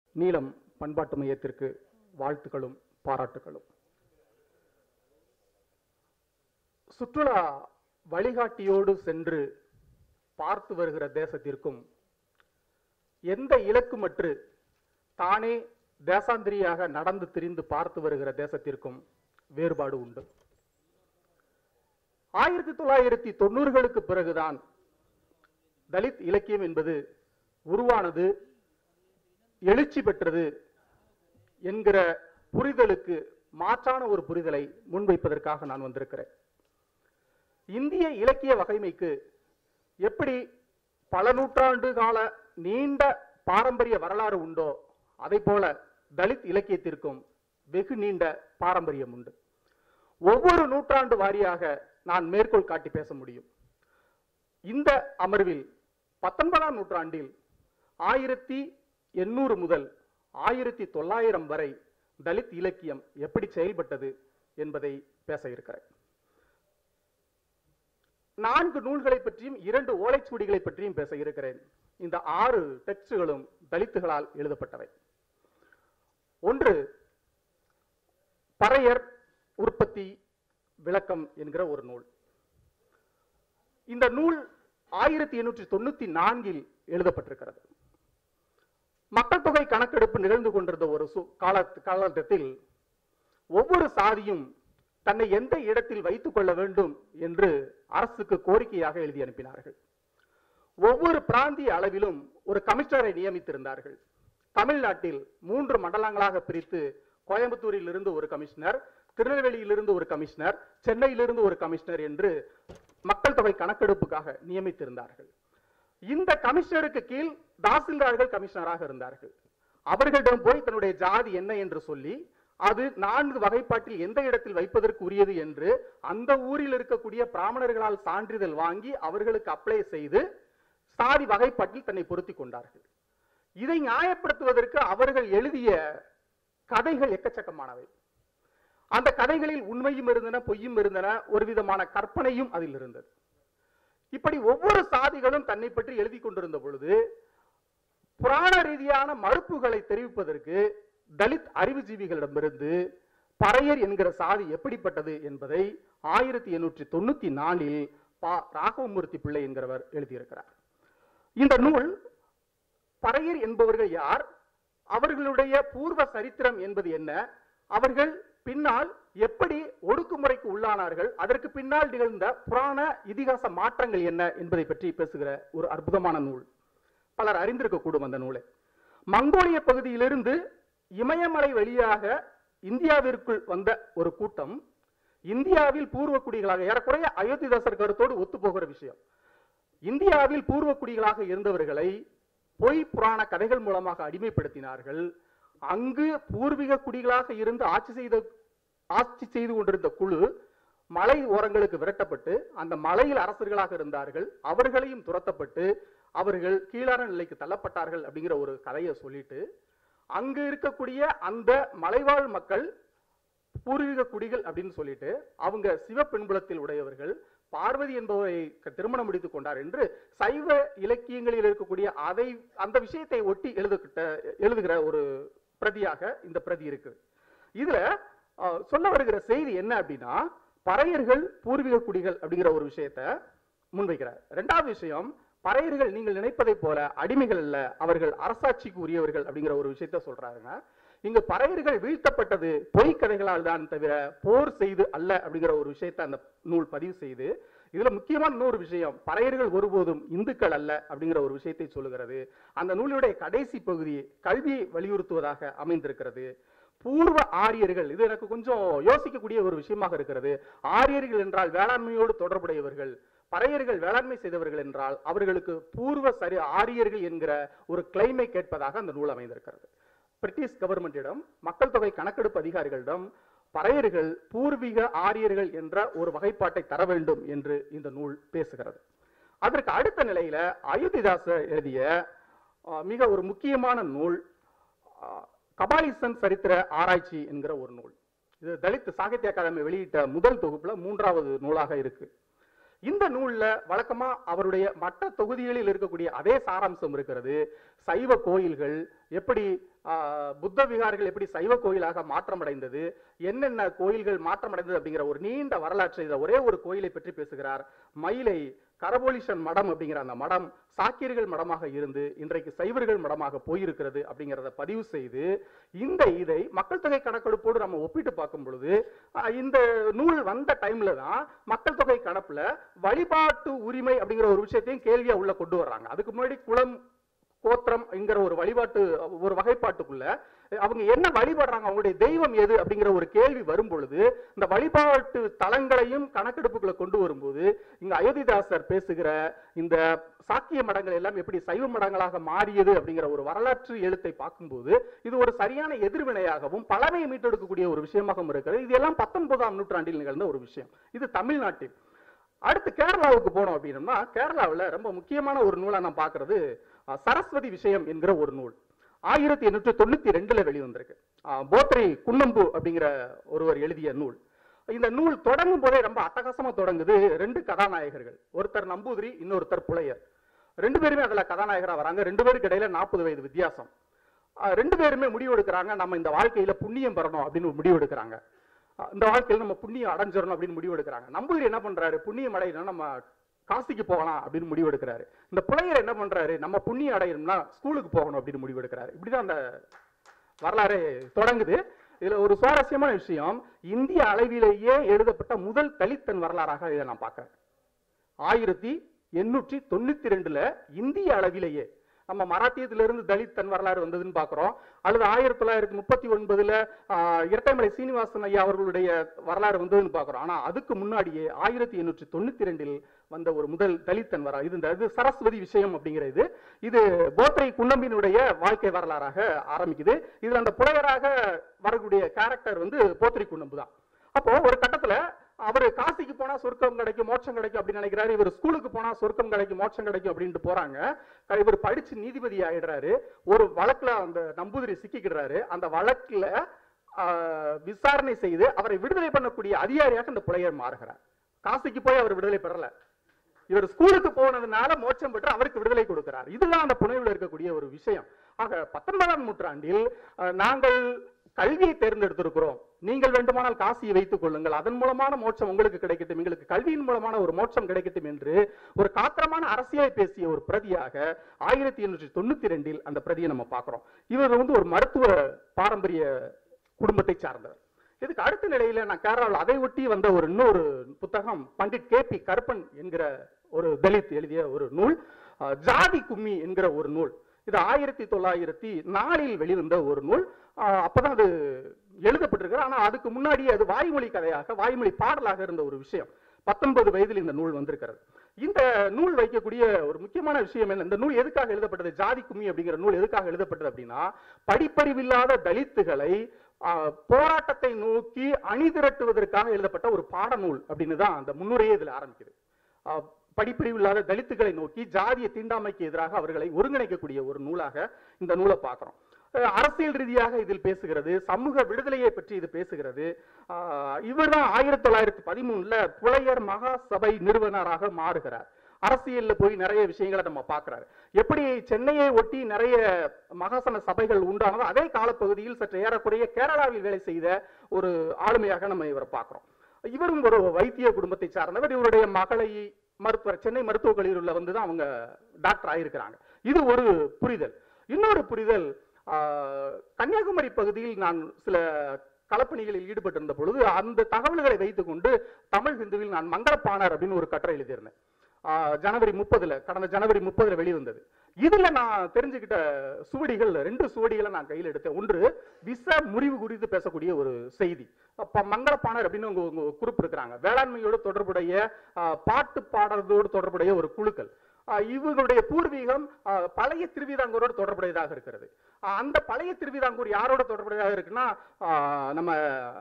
நீலம் பண்பாட்டு மையத்திற்கு வாழ்த்துக்களும் பாராட்டுகளும் சுற்றுலா வழிகாட்டியோடு சென்று பார்த்து வருகிற தேசத்திற்கும் எந்த இலக்குமற்று தானே தேசாந்திரியாக நடந்து திரிந்து பார்த்து வருகிற தேசத்திற்கும் வேறுபாடு உண்டு ஆயிரத்தி தொள்ளாயிரத்தி தொண்ணூறுகளுக்கு பிறகுதான் தலித் இலக்கியம் என்பது உருவானது எழுச்சி பெற்றது என்கிற புரிதலுக்கு மாற்றான ஒரு புரிதலை முன்வைப்பதற்காக நான் வந்திருக்கிறேன் இந்திய இலக்கிய வகைமைக்கு எப்படி பல நூற்றாண்டு கால நீண்ட பாரம்பரிய வரலாறு உண்டோ அதை போல தலித் இலக்கியத்திற்கும் வெகு நீண்ட பாரம்பரியம் உண்டு ஒவ்வொரு நூற்றாண்டு வாரியாக நான் மேற்கோள் காட்டி பேச முடியும் இந்த அமர்வில் பத்தொன்பதாம் நூற்றாண்டில் ஆயிரத்தி எண்ணூறு முதல் ஆயிரத்தி தொள்ளாயிரம் வரை தலித் இலக்கியம் எப்படி செயல்பட்டது என்பதை பேச இருக்கிறேன் நான்கு நூல்களை பற்றியும் இரண்டு ஓலைச்சுவடிகளை பற்றியும் பேச இருக்கிறேன் இந்த ஆறு டெக்ஸ்டுகளும் தலித்துகளால் எழுதப்பட்டவை ஒன்று பறையர் உற்பத்தி விளக்கம் என்கிற ஒரு நூல் இந்த நூல் ஆயிரத்தி எண்ணூற்றி தொண்ணூத்தி நான்கில் எழுதப்பட்டிருக்கிறது மக்கள் தொகை கணக்கெடுப்பு நிகழ்ந்து கொண்டிருந்த ஒரு சு- கால காலகட்டத்தில் ஒவ்வொரு சாதியும் தன்னை எந்த இடத்தில் வைத்துக் கொள்ள வேண்டும் என்று அரசுக்கு கோரிக்கையாக எழுதி அனுப்பினார்கள் ஒவ்வொரு பிராந்திய அளவிலும் ஒரு கமிஷனரை நியமித்திருந்தார்கள் தமிழ்நாட்டில் மூன்று மண்டலங்களாக பிரித்து கோயம்புத்தூரில் இருந்து ஒரு கமிஷனர் திருநெல்வேலியிலிருந்து ஒரு கமிஷனர் சென்னையிலிருந்து ஒரு கமிஷனர் என்று மக்கள் தொகை கணக்கெடுப்புக்காக நியமித்திருந்தார்கள் இந்த கமிஷனருக்கு கீழ் தாசில்தார்கள் கமிஷனராக இருந்தார்கள் அவர்களிடம் போய் தன்னுடைய ஜாதி என்ன என்று சொல்லி அது நான்கு வகைப்பாட்டில் எந்த இடத்தில் வைப்பதற்கு உரியது என்று அந்த ஊரில் இருக்கக்கூடிய பிராமணர்களால் சான்றிதழ் வாங்கி அவர்களுக்கு அப்ளை செய்து சாதி வகைப்பாட்டில் தன்னை பொருத்திக் கொண்டார்கள் இதை நியாயப்படுத்துவதற்கு அவர்கள் எழுதிய கதைகள் எக்கச்சக்கமானவை அந்த கதைகளில் உண்மையும் இருந்தன பொய்யும் இருந்தன ஒரு விதமான கற்பனையும் அதில் இருந்தது இப்படி ஒவ்வொரு சாதிகளும் தன்னை பற்றி எழுதி கொண்டிருந்த பொழுது புராண ரீதியான மறுப்புகளை தெரிவிப்பதற்கு தலித் அறிவுஜீவிகளிடமிருந்து பறையர் என்கிற சாதி எப்படிப்பட்டது என்பதை ஆயிரத்தி எண்ணூற்றி தொண்ணூத்தி நாலில் பா ராகவமூர்த்தி பிள்ளை என்கிறவர் எழுதியிருக்கிறார் இந்த நூல் பறையர் என்பவர்கள் யார் அவர்களுடைய பூர்வ சரித்திரம் என்பது என்ன அவர்கள் பின்னால் எப்படி ஒடுக்குமுறைக்கு உள்ளானார்கள் அதற்கு பின்னால் நிகழ்ந்த புராண இதிகாச மாற்றங்கள் என்ன என்பதை பற்றி பேசுகிற ஒரு அற்புதமான நூல் பலர் அறிந்திருக்கக்கூடும் அந்த நூலை மங்கோலிய பகுதியிலிருந்து இமயமலை வழியாக இந்தியாவிற்குள் வந்த ஒரு கூட்டம் இந்தியாவில் பூர்வ குடிகளாக ஏறக்குறைய அயோத்திதாசர் கருத்தோடு ஒத்துப்போகிற விஷயம் இந்தியாவில் பூர்வ குடிகளாக இருந்தவர்களை பொய் புராண கதைகள் மூலமாக அடிமைப்படுத்தினார்கள் அங்கு பூர்வீக குடிகளாக இருந்து ஆட்சி செய்த ஆட்சி செய்து கொண்டிருந்த குழு மலை ஓரங்களுக்கு விரட்டப்பட்டு அந்த மலையில் அரசர்களாக இருந்தார்கள் அவர்களையும் துரத்தப்பட்டு அவர்கள் கீழான நிலைக்கு தள்ளப்பட்டார்கள் அப்படிங்கிற ஒரு கதையை சொல்லிட்டு அங்கு இருக்கக்கூடிய அந்த மலைவாழ் மக்கள் பூர்வீக குடிகள் அப்படின்னு சொல்லிட்டு அவங்க சிவப்பெண்புலத்தில் உடையவர்கள் பார்வதி என்பவரை க- திருமணம் முடித்துக் கொண்டார் என்று சைவ இலக்கியங்களில் இருக்கக்கூடிய அதை அந்த விஷயத்தை ஒட்டி எழுதுகிட்ட எழுதுகிற ஒரு பிரதியாக இந்த பிரதி இருக்கு இதுல அஹ், சொல்ல வருகிற செய்தி என்ன அப்படின்னா பறையர்கள் பூர்வீக குடிகள் அப்படிங்கிற ஒரு விஷயத்தை முன்வைக்கிறார் ரெண்டாவது விஷயம் பறையர்கள் நீங்கள் நினைப்பதைப் போல அடிமைகள் அல்ல அவர்கள் அரசாட்சிக்கு உரியவர்கள் அப்படிங்கிற ஒரு விஷயத்த சொல்றாருங்க இங்கு பறையர்கள் வீழ்த்தப்பட்டது பொய் கதைகளால் தான் தவிர போர் செய்து அல்ல அப்படிங்கிற ஒரு விஷயத்தை அந்த நூல் பதிவு செய்து இதுல முக்கியமான இன்னொரு விஷயம் பறையர்கள் ஒருபோதும் இந்துக்கள் அல்ல அப்படிங்கிற ஒரு விஷயத்தை சொல்லுகிறது அந்த நூலுடைய கடைசி பகுதி கல்வியை வலியுறுத்துவதாக அமைந்திருக்கிறது பூர்வ ஆரியர்கள் இது எனக்கு கொஞ்சம் யோசிக்கக்கூடிய ஒரு விஷயமாக இருக்கிறது ஆரியர்கள் என்றால் வேளாண்மையோடு தொடர்புடையவர்கள் பறையர்கள் வேளாண்மை செய்தவர்கள் என்றால் அவர்களுக்கு பூர்வ சரி ஆரியர்கள் என்கிற ஒரு கிளைமை கேட்பதாக அந்த நூல் அமைந்திருக்கிறது பிரிட்டிஷ் கவர்மெண்டிடம் மக்கள் தொகை கணக்கெடுப்பு அதிகாரிகளிடம் பறையர்கள் பூர்வீக ஆரியர்கள் என்ற ஒரு வகைப்பாட்டை தர வேண்டும் என்று இந்த நூல் பேசுகிறது அதற்கு அடுத்த நிலையில அயோத்திதாசர் எழுதிய அஹ், மிக ஒரு முக்கியமான நூல் அஹ், கபாலிசன் சரித்திர ஆராய்ச்சி என்கிற ஒரு நூல் இது தலித் சாகித்ய அகாடமி வெளியிட்ட முதல் தொகுப்புல மூன்றாவது நூலாக இருக்கு இந்த நூல்ல வழக்கமா அவருடைய மற்ற தொகுதிகளில் இருக்கக்கூடிய அதே சாராம்சம் இருக்கிறது சைவ கோயில்கள் எப்படி ஆஹ், புத்த விகார்கள் எப்படி சைவ கோயிலாக மாற்றமடைந்தது என்னென்ன கோயில்கள் மாற்றமடைந்தது அப்படிங்கிற ஒரு நீண்ட வரலாற்றை இதை ஒரே ஒரு கோயிலை பற்றி பேசுகிறார் மயிலை கரபோலிஷன் மடம் அப்படிங்கிற அந்த மடம் சாக்கியர்கள் மடமாக இருந்து இன்றைக்கு சைவர்கள் மடமாக போயிருக்கிறது அப்படிங்கிறத பதிவு செய்து இந்த இதை மக்கள் தொகை கணக்கெடுப்போடு நம்ம ஒப்பிட்டு பார்க்கும் பொழுது ஆஹ், இந்த நூல் வந்த டைம்ல தான் மக்கள் தொகை கணக்குல வழிபாட்டு உரிமை அப்படிங்கிற ஒரு விஷயத்தையும் கேள்வியா உள்ள கொண்டு வர்றாங்க அதுக்கு முன்னாடி குலம் கோத்திரம் என்கிற ஒரு வழிபாட்டு ஒரு வகைப்பாட்டுக்குள்ள அவங்க என்ன வழிபடுறாங்க அவங்களுடைய தெய்வம் எது அப்படிங்கிற ஒரு கேள்வி வரும் பொழுது இந்த வழிபாட்டு தலங்களையும் கணக்கெடுப்புகளை கொண்டு வரும்போது இங்க அயோத்திதாசர் பேசுகிற இந்த சாக்கிய மடங்கள் எல்லாம் எப்படி சைவ மடங்களாக மாறியது அப்படிங்கிற ஒரு வரலாற்று எழுத்தை பார்க்கும்போது இது ஒரு சரியான எதிர்வினையாகவும் பழமையை மீட்டெடுக்கக்கூடிய ஒரு விஷயமாகவும் இருக்கிறது இது எல்லாம் பத்தொன்பதாம் நூற்றாண்டில் நிகழ்ந்த ஒரு விஷயம் இது தமிழ்நாட்டில் அடுத்து கேரளாவுக்கு போனோம் அப்படின்னம்னா கேரளாவுல ரொம்ப முக்கியமான ஒரு நூலா நான் பார்க்கிறது அஹ், சரஸ்வதி விஷயம் என்கிற ஒரு நூல் ஆயிரத்தி எண்ணூற்றி தொண்ணூத்தி ரெண்டுல வெளிவந்திருக்கு அஹ், போத்ரை குன்னம்பு அப்படிங்கிற ஒருவர் எழுதிய நூல் இந்த நூல் தொடங்கும் போதே ரொம்ப அட்டகாசமா தொடங்குது ரெண்டு கதாநாயகர்கள் ஒருத்தர் நம்பூதிரி இன்னொருத்தர் புலையர் ரெண்டு பேருமே அதுல கதாநாயகரா வராங்க ரெண்டு பேருக்கு இடையில நாற்பது வயது வித்தியாசம் அஹ், ரெண்டு பேருமே முடிவு எடுக்கிறாங்க நம்ம இந்த வாழ்க்கையில புண்ணியம் பெறணும் அப்படின்னு முடிவு எடுக்கிறாங்க அஹ், இந்த வாழ்க்கையில நம்ம புண்ணியம் அடைஞ்சிடணும் அப்படின்னு முடிவு எடுக்கிறாங்க நம்பூதிரி என்ன பண்றாரு புண்ணியம் அடையணும் நம்ம காசிக்கு போகலாம் அப்படின்னு முடிவு எடுக்கிறாரு இந்த புலையர் என்ன பண்றாரு நம்ம புண்ணியம் அடையணும்னா ஸ்கூலுக்கு போகணும் அப்படின்னு முடிவு எடுக்கிறாரு இப்படிதான் அந்த வரலாறு தொடங்குது இதுல ஒரு சுவாரஸ்யமான விஷயம் இந்திய அளவிலேயே எழுதப்பட்ட முதல் தலித்தன் வரலாறாக இதை நான் பார்க்கிறேன் ஆயிரத்தி எண்ணூற்றி தொண்ணூத்தி ரெண்டுல இந்திய அளவிலேயே நம்ம மராத்தியத்திலிருந்து தலித் தன் வரலாறு வந்ததுன்னு பார்க்கிறோம் அல்லது ஆயிரத்தி தொள்ளாயிரத்தி முப்பத்தி ஒன்பதுல ஆஹ், இரட்டைமலை சீனிவாசன் ஐயா அவர்களுடைய வரலாறு வந்ததுன்னு பார்க்கிறோம் ஆனா அதுக்கு முன்னாடியே ஆயிரத்தி எண்ணூற்றி தொண்ணூத்தி ரெண்டில் வந்த ஒரு முதல் தலித்தன் வரலாறு இது இந்த இது சரஸ்வதி விஷயம் அப்படிங்கிறது இது போத்ரை குன்னம்பினுடைய வாழ்க்கை வரலாறாக ஆரம்பிக்குது இதுல அந்த புலையராக வரக்கூடிய கேரக்டர் வந்து போத்ரி குன்னம்பு தான் அப்போ ஒரு கட்டத்துல அவர் காசிக்கு போனா சொர்க்கம் கிடைக்கும் மோட்சம் கிடைக்கும் அப்படின்னு நினைக்கிறாரு இவர் ஸ்கூலுக்கு போனா சொர்க்கம் கிடைக்கும் மோட்சம் கிடைக்கும் அப்படின்ட்டு போறாங்க இவர் படிச்சு நீதிபதி ஆயிடுறாரு ஒரு வழக்குல அந்த நம்பூதிரி சிக்கிக்கிடுறாரு அந்த வழக்குல ஆஹ், விசாரணை செய்து அவரை விடுதலை பண்ணக்கூடிய அதிகாரியாக இந்த புலையர் மாறுகிறார் காசிக்கு போய் அவர் விடுதலை பெறல இவர் ஸ்கூலுக்கு போனதுனால மோட்சம் பெற்று அவருக்கு விடுதலை கொடுக்கிறார் இதுதான் அந்த புனைவில் இருக்கக்கூடிய ஒரு விஷயம் ஆக பத்தொன்பதாம் நூற்றாண்டில் அஹ், நாங்கள் கல்வியை தேர்ந்தெடுத்திருக்கிறோம் நீங்கள் வேண்டுமானால் காசியை வைத்துக் கொள்ளுங்கள் அதன் மூலமான மோட்சம் உங்களுக்கு கிடைக்கட்டும் எங்களுக்கு கல்வியின் மூலமான ஒரு மோட்சம் கிடைக்கட்டும் என்று ஒரு காத்திரமான அரசியலை பேசிய ஒரு பிரதியாக ஆயிரத்தி எண்ணூற்றி தொண்ணூத்தி ரெண்டில் அந்த பிரதியை நம்ம பார்க்கிறோம் இவர் வந்து ஒரு மருத்துவ பாரம்பரிய குடும்பத்தை சார்ந்தவர் இதுக்கு அடுத்த நிலையில நான் கேரளாவில் அதை ஒட்டி வந்த ஒரு இன்னொரு புத்தகம் பண்டிட் கே பி கருப்பன் என்கிற ஒரு தலித் எழுதிய ஒரு நூல் அஹ், ஜாதி கும்மி என்கிற ஒரு நூல் இது ஆயிரத்தி தொள்ளாயிரத்தி நாலில் வெளிவந்த ஒரு நூல் அஹ், அப்பதான் அது எழுதப்பட்டிருக்கு ஆனா அதுக்கு முன்னாடி அது வாய்மொழி கதையாக வாய்மொழி பாடலாக இருந்த ஒரு விஷயம் பத்தொன்பது வயதில் இந்த நூல் வந்திருக்கிறது இந்த நூல் வைக்கக்கூடிய ஒரு முக்கியமான விஷயம் என்ன இந்த நூல் எதுக்காக எழுதப்பட்டது ஜாதி கும்மி அப்படிங்கிற நூல் எதுக்காக எழுதப்பட்டது அப்படின்னா படிப்பறிவில்லாத தலித்துகளை ஆஹ், போராட்டத்தை நோக்கி அணிதிரட்டுவதற்காக எழுதப்பட்ட ஒரு பாடநூல் அப்படின்னு தான் அந்த முன்னுரையே இதுல ஆரம்பிக்குது ஆஹ், படிப்பறிவு இல்லாத தலித்துகளை நோக்கி ஜாதிய தீண்டாமைக்கு எதிராக அவர்களை ஒருங்கிணைக்கக்கூடிய ஒரு நூலாக இந்த நூலை பார்க்கிறோம் அஹ், அரசியல் ரீதியாக இதில் பேசுகிறது சமூக விடுதலையை பற்றி இது பேசுகிறது இவர் தான் ஆயிரத்தி தொள்ளாயிரத்தி பதிமூணுல புலையர் மகா சபை நிறுவனராக மாறுகிறார் அரசியல்ல போய் நிறைய விஷயங்களை நம்ம பார்க்கிறாரு எப்படி சென்னையை ஒட்டி நிறைய மகாசன சபைகள் உண்டானதோ அதே காலப்பகுதியில் சற்று ஏறக்குறைய கேரளாவில் வேலை செய்த ஒரு ஆளுமையாக நம்ம இவரை பார்க்கிறோம் இவரும் ஒரு வைத்திய குடும்பத்தை சார்ந்தவர் இவருடைய மகளை மருத்துவர் சென்னை மருத்துவக் கல்லூரியில் வந்து தான் அவங்க டாக்டர் ஆயிருக்கிறாங்க இது ஒரு புரிதல் இன்னொரு புரிதல் ஆஹ், கன்னியாகுமரி பகுதியில் நான் சில களப்பணிகளில் ஈடுபட்டிருந்த பொழுது அந்த தகவல்களை வைத்துக்கொண்டு தமிழ் ஹிந்துவில் நான் மங்களப்பாணர் அப்படின்னு ஒரு கட்டுரை எழுதியிருந்தேன் ஆஹ், ஜனவரி முப்பதுல கடந்த ஜனவரி முப்பதுல வெளிவந்தது இதுல நான் தெரிஞ்சுக்கிட்ட சுவடிகள் ரெண்டு சுவடிகளை நான் கையில் எடுத்தேன் ஒன்று விச முறிவு குறித்து பேசக்கூடிய ஒரு செய்தி அப்ப மங்களப்பாணர் அப்படின்னு உங்க உங்க குறிப்பு இருக்கிறாங்க வேளாண்மையோடு தொடர்புடைய ஆஹ், பாட்டு பாடுறதோடு தொடர்புடைய ஒரு குழுக்கள் ஆஹ், இவங்களுடைய பூர்வீகம் ஆஹ், பழைய திருவிதாங்கூரோடு தொடர்புடையதாக இருக்கிறது ஆஹ், அந்த பழைய திருவிதாங்கூர் யாரோட தொடர்புடையதாக இருக்குன்னா ஆஹ், நம்ம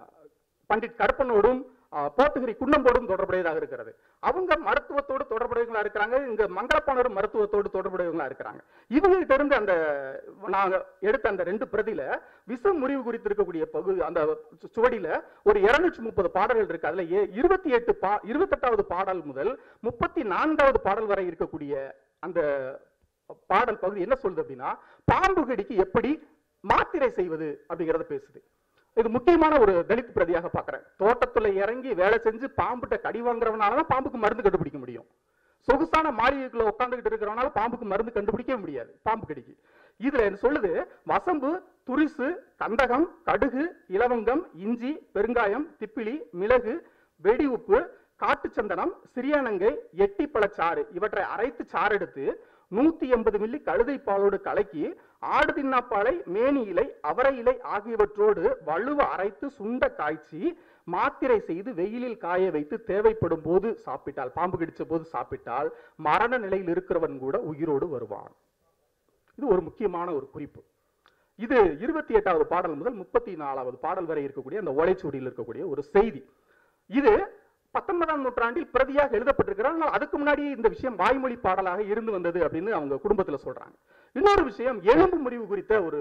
பண்டிட் கருப்பனோடும் ஆஹ், போத்துகிரி குன்னம்போடும் தொடர்புடையதாக இருக்கிறது அவங்க மருத்துவத்தோடு தொடர்புடையவங்களா இருக்கிறாங்க இங்க மங்களப்பாணரும் மருத்துவத்தோடு தொடர்புடையவங்களா இருக்கிறாங்க இவங்ககிட்ட இருந்து அந்த நாங்க எடுத்த அந்த ரெண்டு பிரதியில விச முறிவு குறித்து இருக்கக்கூடிய பகுதி அந்த சு- சுவடியில ஒரு இருநூற்றி முப்பது பாடல்கள் இருக்கு அதுல ஏ- இருபத்தி எட்டு பா இருபத்தெட்டாவது பாடல் முதல் முப்பத்தி நான்காவது பாடல் வரை இருக்கக்கூடிய அந்த பாடல் பகுதி என்ன சொல்லுது அப்படின்னா பாம்பு கடிக்கு எப்படி மாத்திரை செய்வது அப்படிங்கறத பேசுது இது முக்கியமான ஒரு தலித் பிரதியாக பார்க்கிறேன் தோட்டத்துல இறங்கி வேலை செஞ்சு பாம்புட்ட கடி வாங்குறவனால தான் பாம்புக்கு மருந்து கண்டுபிடிக்க முடியும் சொகுசான மாளிகைக்குள்ள உட்காந்துக்கிட்டு இருக்கிறவனால பாம்புக்கு மருந்து கண்டுபிடிக்க முடியாது பாம்பு கடிக்கு இதுல என்ன சொல்லுது வசம்பு துரிசு கந்தகம் கடுகு இலவங்கம் இஞ்சி பெருங்காயம் திப்பிலி மிளகு வெடி உப்பு காட்டு சந்தனம் சிறியானங்கை எட்டிப்பழச்சாறு இவற்றை அரைத்து சாறெடுத்து நூத்தி எண்பது மில்லி கழுதை பாலோடு கலக்கி ஆடு தின்னாப்பாலை மேனி இலை அவரை இலை ஆகியவற்றோடு வலுவ அரைத்து சுண்ட காய்ச்சி மாத்திரை செய்து வெயிலில் காய வைத்து தேவைப்படும் போது சாப்பிட்டால் பாம்பு கடிச்ச போது சாப்பிட்டால் மரண நிலையில் இருக்கிறவன் கூட உயிரோடு வருவான் இது ஒரு முக்கியமான ஒரு குறிப்பு இது இருபத்தி எட்டாவது பாடல் முதல் முப்பத்தி நாலாவது பாடல் வரை இருக்கக்கூடிய அந்த ஓலைச்சுவடியில் இருக்கக்கூடிய ஒரு செய்தி இது பத்தொன்பதாம் நூற்றாண்டில் பிரதியாக எழுதப்பட்டிருக்கிறார் ஆனால் அதுக்கு முன்னாடி இந்த விஷயம் வாய்மொழி பாடலாக இருந்து வந்தது அப்படின்னு அவங்க குடும்பத்துல சொல்றாங்க இன்னொரு விஷயம் எலும்பு முறிவு குறித்த ஒரு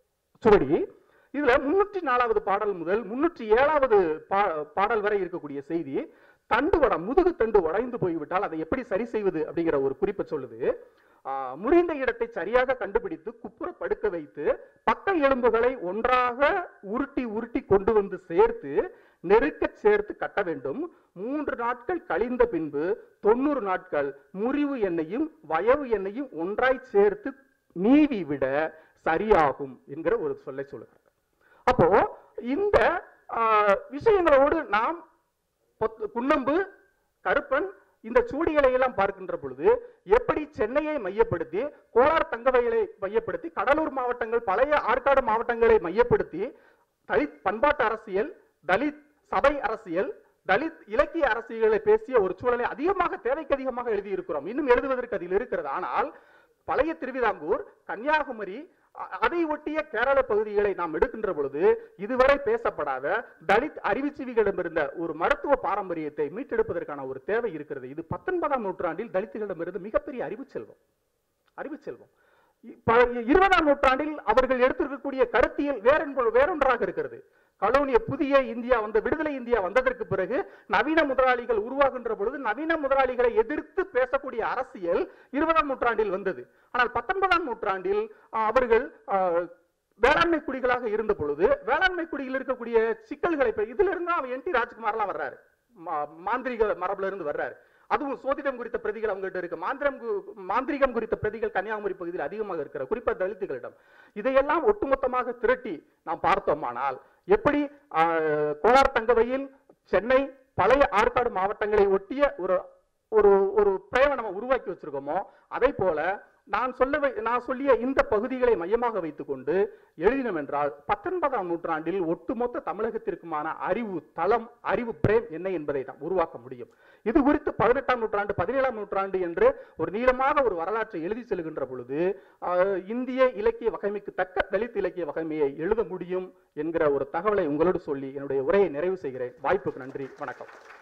சுவடி இதுல முன்னூற்றி நாலாவது பாடல் முதல் முன்னூற்றி ஏழாவது பா- பாடல் வரை இருக்கக்கூடிய செய்தி தண்டு வடம் முதுகு தண்டு உடைந்து போய்விட்டால் அதை எப்படி சரி செய்வது அப்படிங்கிற ஒரு குறிப்பை சொல்லுது ஆஹ், முறிந்த இடத்தை சரியாக கண்டுபிடித்து குப்புற படுக்க வைத்து பக்க எலும்புகளை ஒன்றாக உருட்டி உருட்டி கொண்டு வந்து சேர்த்து நெருக்க சேர்த்து கட்ட வேண்டும் மூன்று நாட்கள் கழிந்த பின்பு தொண்ணூறு நாட்கள் முறிவு எண்ணெயும் வயவு எண்ணெயும் ஒன்றாய் சேர்த்து நீவி விட சரியாகும் என்கிற ஒரு சொல்லை சொல்லுகிறார் அப்போ இந்த ஆஹ், விஷயங்களோடு நாம் பொத்- குன்னம்பு கருப்பன் இந்த சூடிகளை எல்லாம் பார்க்கின்ற பொழுது எப்படி சென்னையை மையப்படுத்தி கோலார் தங்கவயலை மையப்படுத்தி கடலூர் மாவட்டங்கள் பழைய ஆற்காடு மாவட்டங்களை மையப்படுத்தி தலித் பண்பாட்டு அரசியல் தலித் சபை அரசியல் தலித் இலக்கிய அரசியலை பேசிய ஒரு சூழலை அதிகமாக தேவைக்கு அதிகமாக எழுதியிருக்கிறோம் இன்னும் எழுதுவதற்கு அதில் இருக்கிறது ஆனால் பழைய திருவிதாங்கூர் கன்னியாகுமரி அ- அதை ஒட்டிய கேரள பகுதிகளை நாம் எடுக்கின்ற பொழுது இதுவரை பேசப்படாத தலித் அறிவுஜீவிகளிடமிருந்த ஒரு மருத்துவ பாரம்பரியத்தை மீட்டெடுப்பதற்கான ஒரு தேவை இருக்கிறது இது பத்தொன்பதாம் நூற்றாண்டில் தலித்துகளிடமிருந்து மிகப்பெரிய அறிவு செல்வம் அறிவு செல்வம் இ- ப- இருபதாம் நூற்றாண்டில் அவர்கள் எடுத்திருக்கக்கூடிய கருத்தியல் வேறொன்று வேறொன்றாக இருக்கிறது கலோனிய புதிய இந்தியா வந்த விடுதலை இந்தியா வந்ததற்கு பிறகு நவீன முதலாளிகள் உருவாகின்ற பொழுது நவீன முதலாளிகளை எதிர்த்து பேசக்கூடிய அரசியல் இருபதாம் நூற்றாண்டில் வந்தது ஆனால் பத்தொன்பதாம் நூற்றாண்டில் ஆஹ், அவர்கள் ஆஹ், வேளாண்மை குடிகளாக இருந்த பொழுது வேளாண்மை குடியில் இருக்கக்கூடிய சிக்கல்களை இப்ப இதுல இருந்து அவன் என் டி ராஜ்குமார்லாம் வர்றாரு மா- மாந்திரிக மரபுல இருந்து வர்றாரு அதுவும் சோதிடம் குறித்த பிரதிகள் அவங்ககிட்ட இருக்கு மாந்திரம் கு- மாந்திரிகம் குறித்த பிரதிகள் கன்னியாகுமரி பகுதியில் அதிகமாக இருக்கிற குறிப்பா தலித்துகளிடம் இதையெல்லாம் ஒட்டுமொத்தமாக திரட்டி நாம் பார்த்தோமானால் எப்படி ஆஹ், கோலார் தங்கவையில் சென்னை பழைய ஆற்காடு மாவட்டங்களை ஒட்டிய ஒரு ஒரு ஒரு பிரேம நம்ம உருவாக்கி வச்சிருக்கோமோ அதே போல நான் சொல்ல வை- நான் சொல்லிய இந்த பகுதிகளை மையமாக வைத்துக்கொண்டு எழுதினோம் என்றால் பத்தொன்பதாம் நூற்றாண்டில் ஒட்டுமொத்த தமிழகத்திற்குமான அறிவு தளம் அறிவு பிரேம் என்ன என்பதை நாம் உருவாக்க முடியும் இது குறித்து பதினெட்டாம் நூற்றாண்டு பதினேழாம் நூற்றாண்டு என்று ஒரு நீளமாக ஒரு வரலாற்றை எழுதி செல்கின்ற பொழுது ஆஹ், இந்திய இலக்கிய வகைமைக்கு தக்க தலித் இலக்கிய வகைமையை எழுத முடியும் என்கிற ஒரு தகவலை உங்களோடு சொல்லி என்னுடைய உரையை நிறைவு செய்கிறேன் வாய்ப்புக்கு நன்றி வணக்கம்